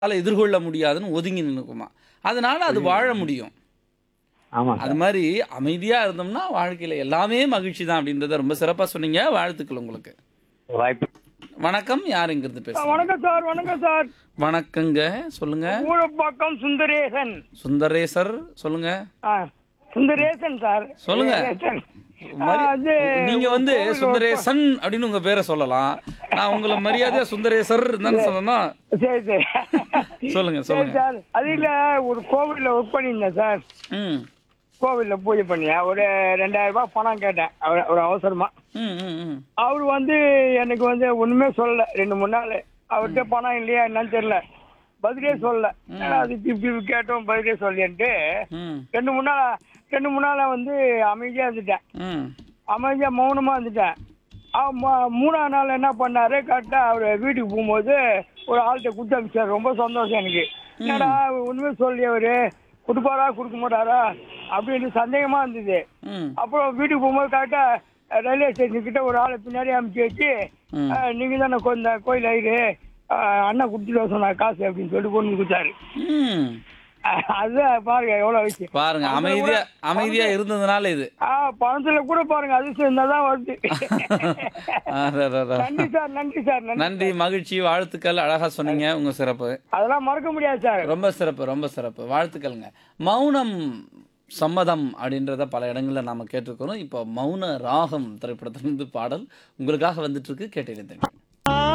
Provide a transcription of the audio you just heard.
அதால எதிர்கொள்ள முடியாதுன்னு ஒதுங்கி நின்னுக்குமா அதனால அது வாழ முடியும் ஆமா அது மாதிரி அமைதியா இருந்தோம்னா வாழ்க்கையில எல்லாமே மகிழ்ச்சி தான் அப்படின்றத ரொம்ப சிறப்பா சொன்னீங்க வாழ்த்துக்கள் உங்களுக்கு வாய்ப்பு வணக்கம் யார் இங்கிருந்து பேசுறீங்க வணக்கம் சார் வணக்கம் சார் வணக்கங்க சொல்லுங்க ஊழப்பாக்கம் சுந்தரேசன் சுந்தரேசர் சொல்லுங்க ஆ, சுந்தரேசன் சார் சொல்லுங்க. சுந்தரேசன். ஆ, மரி- அது நீங்க வந்து கோவில் சுந்தரேசன் அப்படின்னு உங்க பேரை சொல்லலாம் நான் உங்களை மரியாதையா சுந்தரேசர் தானே சொல்லணும் சரி சரி சொல்லுங்க சரி சொல்லுங்க சார் அது இல்ல ஒரு கோவில்ல ஒர்க் பண்ணியிருந்தேன் சார் ம் கோவில்ல பூஜை பண்ணேன் ஒரு ரெண்டாயிரம் ரூபாய் பணம் கேட்டேன் அவர் ஒரு அவசரமா ம் ம் ம் அவர் வந்து எனக்கு வந்து ஒண்ணுமே சொல்லல ரெண்டு மூணு நாள் அவர்கிட்ட பணம் இல்லையா என்னன்னு தெரியல பதிலே சொல்லல ஏன்னா அதுக்கு இப்படி இப்படி கேட்டோம் பதிலே சொல்லின்ட்டு ம் ரெண்டு மூணு நாள் ரெண்டு மூணு நாளா வந்து அமைதியா இருந்துட்டேன் ம் அமைதியா மௌனமா இருந்துட்டேன் அவன் ம- மூணாவது நாள் என்ன பண்ணாரு கரெக்டா அவர் வீட்டுக்கு போகும்போது ஒரு ஆள்கிட்ட கொடுத்து அனுப்பிச்சார் ரொம்ப சந்தோஷம் எனக்கு என்னடா ஒண்ணுமே சொல்லி அவரு கொடுப்பாரா கொடுக்க மாட்டாரா அப்படின்னு சந்தேகமா இருந்தது ம் அப்புறம் வீட்டுக்கு போகும்போது கரெக்டா ரயில்வே ஸ்டேஷன் கிட்ட ஒரு ஆளை பின்னாடி அனுப்பிச்சு வச்சு ம். அஹ், நீங்க தானே இந்த கோயில் ஐயரு அஹ், அண்ணன் கொடுத்துட்டு வர சொன்னார் காசு அப்படின்னு சொல்லிட்டு கொண்டு கொடுத்தாரு ம் அஹ், அதுதான் பாருங்க எவ்வளவு விஷயம் பாருங்க அமைதியா அமைதியா இருந்ததுனால இது ஆ பணத்துல கூட பாருங்க அதிர்ஷ்டம் இருந்தாதான் வருது அடடடா. நன்றி சார் நன்றி சார் நன்றி நன்றி மகிழ்ச்சி வாழ்த்துக்கள் அழகா சொன்னீங்க உங்க சிறப்பு அதெல்லாம் மறக்க முடியாது சார் ரொம்ப சிறப்பு ரொம்ப சிறப்பு வாழ்த்துக்கள்ங்க மௌனம் சம்மதம் அப்படின்றத பல இடங்களில் நாம கேட்டிருக்கிறோம் இப்போ மௌன ராகம் திரைப்படத்திலிருந்து பாடல் உங்களுக்காக வந்துட்டு இருக்கு கேட்டிருந்தேன்